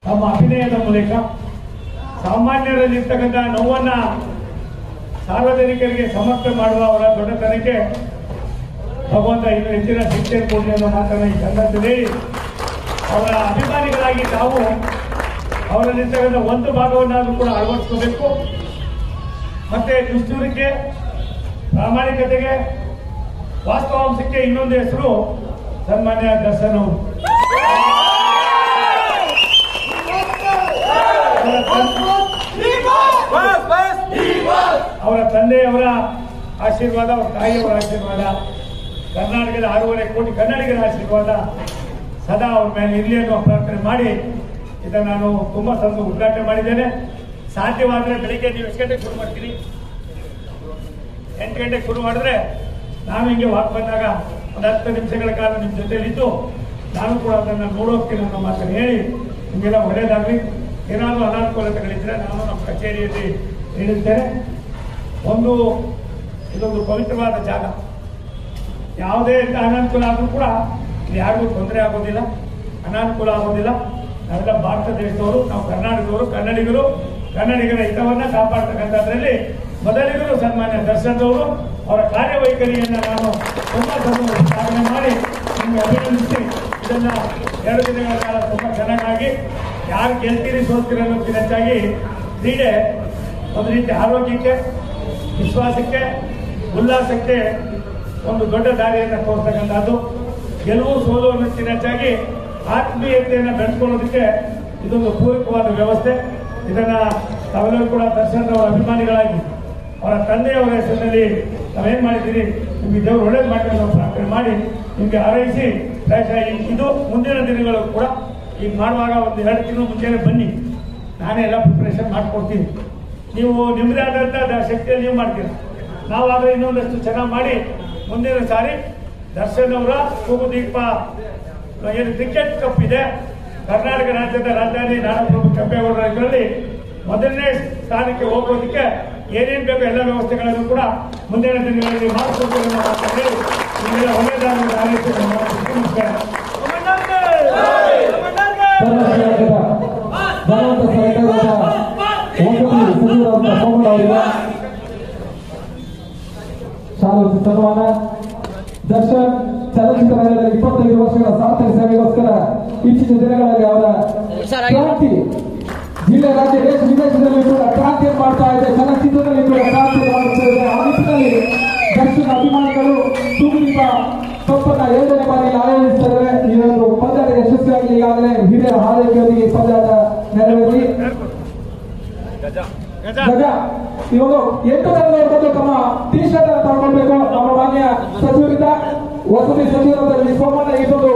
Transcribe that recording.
ತಮ್ಮ ಅಭಿನಯದ ಮೂಲಕ ಸಾಮಾನ್ಯರಲ್ಲಿರ್ತಕ್ಕಂಥ ನೋವನ್ನ ಸಾರ್ವಜನಿಕರಿಗೆ ಸಮರ್ಪಣೆ ಮಾಡುವ ಅವರ ದೊಡ್ಡತನಕ್ಕೆ ಭಗವಂತ ಇನ್ನು ಹೆಚ್ಚಿನ ಶಿಕ್ಷೆ ಕೊಡಲಿ ಅನ್ನೋ ಮಾತನ್ನು ಈ ಸಂದರ್ಭದಲ್ಲಿ ಅವರ ಅಭಿಮಾನಿಗಳಾಗಿ ತಾವು ಅವರಲ್ಲಿರ್ತಕ್ಕಂಥ ಒಂದು ಭಾಗವನ್ನಾದರೂ ಕೂಡ ಅಳವಡಿಸ್ಕೋಬೇಕು ಮತ್ತೆ ದುಷ್ಟೂರಿಗೆ ಪ್ರಾಮಾಣಿಕತೆಗೆ ವಾಸ್ತವಾಂಶಕ್ಕೆ ಇನ್ನೊಂದು ಹೆಸರು ಸನ್ಮಾನ್ಯ ದರ್ಶನ್ ಅವರು ಅವರ ತನ್- ಅವರ ತಂದೆಯವರ ಆಶೀರ್ವಾದ ಅವರ ತಾಯಿಯವರ ಆಶೀರ್ವಾದ ಕರ್ನಾಟಕದ ಆರೂವರೆ ಕೋಟಿ ಕನ್ನಡಿಗರ ಆಶೀರ್ವಾದ ಸದಾ ಅವ್ರ ಮೇಲೆ ಇರಲಿ ಅನ್ನೋ ಪ್ರಾರ್ಥನೆ ಮಾಡಿ ಇದನ್ನು ನಾನು ತುಂಬಾ ಸಂದ ಉದ್ಘಾಟನೆ ಮಾಡಿದ್ದೇನೆ ಸಾಧ್ಯವಾದರೆ ಬೆಳಿಗ್ಗೆ ನೀವು ಎಷ್ಟು ಗಂಟೆಗೆ ಶುರು ಮಾಡ್ತೀರಿ ಎಂಟು ಗಂಟೆಗೆ ಶುರು ಮಾಡಿದ್ರೆ ನಾನು ಹಿಂಗೆ ವಾಕ್ ಬಂದಾಗ ಒಂದು ಹತ್ತು ನಿಮಿಷಗಳ ಕಾಲ ನಿಮ್ಮ ಜೊತೆಲಿದ್ದು ನಾನು ಕೂಡ ಅದನ್ನು ನೋಡೋಗ್ತೀನಿ ಅನ್ನೋ ಮಾತನ್ನು ಹೇಳಿ ನಿಮಗೆಲ್ಲ ಒಳ್ಳೆಯದಾಗಲಿ ಏನಾದರೂ ಅನಾನುಕೂಲತೆಗಳಿದ್ರೆ ನಾನು ನಮ್ಮ ಕಚೇರಿಯಲ್ಲಿ ಹೇಳಿರ್ತೇನೆ ಒಂದು ಇದೊಂದು ಪವಿತ್ರವಾದ ಜಾಗ ಯಾವುದೇ ಅನಾನುಕೂಲ ಆದರೂ ಕೂಡ ಇಲ್ಲಿ ಯಾರಿಗೂ ತೊಂದರೆ ಆಗೋದಿಲ್ಲ ಅನಾನುಕೂಲ ಆಗೋದಿಲ್ಲ ನಾವೆಲ್ಲ ಭಾರತ ದೇಶದವರು ನಾವು ಕರ್ನಾಟಕದವರು ಕನ್ನಡಿಗರು ಕನ್ನಡಿಗರ ಹಿತವನ್ನ ಕಾಪಾಡ್ತಕ್ಕಂಥದ್ರಲ್ಲಿ ಮೊದಲಿಗರು ಸನ್ಮಾನ್ಯ ದರ್ಶನದವರು ಅವರ ಕಾರ್ಯವೈಖರಿಯನ್ನು ನಾನು ತುಂಬಾ ತುಂಬ ಸಾಧನೆ ಮಾಡಿ ನಿಮಗೆ ಅಭಿನಂದಿಸಿ ಇದನ್ನ ಎರಡು ದಿನಗಳ ಕಾಲ ತುಂಬಾ ಚೆನ್ನಾಗಿ ಯಾರು ಗೆಲ್ತೀರಿ ಸೋಲ್ತೀರಿ ಅನ್ನೋದಕ್ಕಿಂತ ಹೆಚ್ಚಾಗಿ ಕ್ರೀಡೆ ಒಂದು ರೀತಿ ಆರೋಗ್ಯಕ್ಕೆ ವಿಶ್ವಾಸಕ್ಕೆ ಉಲ್ಲಾಸಕ್ಕೆ ಒಂದು ದೊಡ್ಡ ದಾರಿಯನ್ನು ತೋರ್ತಕ್ಕಂಥದ್ದು ಗೆಲುವು ಸೋಲು ಅನ್ನೋದಕ್ಕಿಂತ ಹೆಚ್ಚಾಗಿ ಆತ್ಮೀಯತೆಯನ್ನು ಬೆಳೆಸ್ಕೊಳ್ಳೋದಕ್ಕೆ ಇದೊಂದು ಪೂರಕವಾದ ವ್ಯವಸ್ಥೆ ಇದನ್ನ ತಾವೆಲ್ಲರೂ ಕೂಡ ದರ್ಶನ್ ಅವರ ಅಭಿಮಾನಿಗಳಾಗಿ ಅವರ ತಂದೆಯವರ ಹೆಸರಿನಲ್ಲಿ ನಾವೇನ್ ಮಾಡಿದ್ದೀರಿ ನಿಮಗೆ ದೇವರು ಒಳ್ಳೇದು ಮಾಡಿ ಅನ್ನೋ ಪ್ರಾರ್ಥನೆ ಮಾಡಿ ನಿಮಗೆ ಹಾರೈಸಿ ಪ್ರಾಯಶಃ ಈ- ಇದು ಮುಂದಿನ ದಿನಗಳು ಕೂಡ ಈಗ ಮಾಡುವಾಗ ಒಂದು ಎರಡು ತಿಂಗಳು ಮುಂಚೆನೆ ಬನ್ನಿ ನಾನೇ ಎಲ್ಲ ಪ್ರಿಪ್ರೇಷನ್ ಮಾಡ್ಕೊಡ್ತೀನಿ ನೀವು ನಿಮ್ಮದೇ ಆದಂಥ ದ- ಶಕ್ತಿಯಲ್ಲಿ ನೀವು ಮಾಡ್ತೀರ ನಾವಾದ್ರೆ ಇನ್ನೊಂದಷ್ಟು ಚೆನ್ನಾಗಿ ಮಾಡಿ ಮುಂದಿನ ಸಾರಿ ದರ್ಶನ್ ಅವರ ಕೂಗುದೀಪ ಏನು ಕ್ರಿಕೆಟ್ ಕಪ್ ಇದೆ ಕರ್ನಾಟಕ ರಾಜ್ಯದ ರಾಜಧಾನಿ ನಾಡಪ್ರಭು ಕೆಂಪೇಗೌಡರ ಇದರಲ್ಲಿ ಮೊದಲನೇ ಸ್ಥಾನಕ್ಕೆ ಹೋಗೋದಕ್ಕೆ ಏನೇನು ಬೇಕು ಎಲ್ಲ ವ್ಯವಸ್ಥೆಗಳನ್ನು ಕೂಡ ಮುಂದಿನ ದಿನಗಳಲ್ಲಿ ಮಾಡಿಕೊಡ್ತೀವಿ ಅನ್ನೋ ಮಾತನ್ನ ಹೇಳಿ ನಿಮ್ಮೆಲ್ಲ ಒಳ್ಳೆಯದಾಗಲಿ ಹಾರೈಸಿ ನನ್ನ ಮಾತನ್ನು ನಮಸ್ಕಾರ ಕರ್ನಾಟಕದ ಧನವಂತ ಸರ್ಕಾರದ ವಸತಿ ಸಚಿವರಾದ ಸೋಮಣ್ಣ ಅವರಿಗೆ ಶಾಲಾ ಸನ್ಮಾನ ದರ್ಶನ್ ಚಲನಚಿತ್ರ ರಂಗದಲ್ಲಿ ಇಪ್ಪತ್ತೈದು ವರ್ಷಗಳ ಸಾರ್ಥಕ ಸೇವೆಗೋಸ್ಕರ ಇತ್ತೀಚಿನ ದಿನಗಳಲ್ಲಿ ಅವರ ಕ್ರಾಂತಿ ಜಿಲ್ಲೆ ರಾಜ್ಯ ದೇಶ ವಿದೇಶದಲ್ಲಿ ಕೂಡ ಕ್ರಾಂತಿಯನ್ನು ಮಾಡ್ತಾ ಇದೆ ಚಲನಚಿತ್ರದಲ್ಲಿ ಕೂಡ ಕ್ರಾಂತಿಯನ್ನು ಮಾಡುತ್ತಾ ಇದೆ ಆ ನಿಟ್ಟಿನಲ್ಲಿ ದರ್ಶನ ಅಭಿಮಾನಿಗಳು ತುಂಬೀಪ ಕಪ್ಪನ್ನ ಎರಡನೇ ಬಾರಿ ಆಯೋಜಿಸಿದ್ದಾರೆ ಈ ಒಂದು ಪಂದ್ಯಾಟ ಯಶಸ್ವಿಯಾಗಿ ಈಗಾಗಲೇ ಹಿರಿಯ ಹಾರೈಕೆಯೊಂದಿಗೆ ಈ ಪಂದ್ಯಾಟ ನೆರವೇರಿ ಗಜ ಇವಾಗ ಎಂಟು ಜನರು ಬಂದು ತಮ್ಮ ಟಿ ಶರ್ಟ್ ಅನ್ನು ತಗೊಂಡ್ಬೇಕು ನಮ್ಮ ಮಾನ್ಯ ಸಚಿವರಿಂದ ವಸತಿ ಸಚಿವರಾದ ಈ ಸೋಮಣ್ಣ ಇದೊಂದು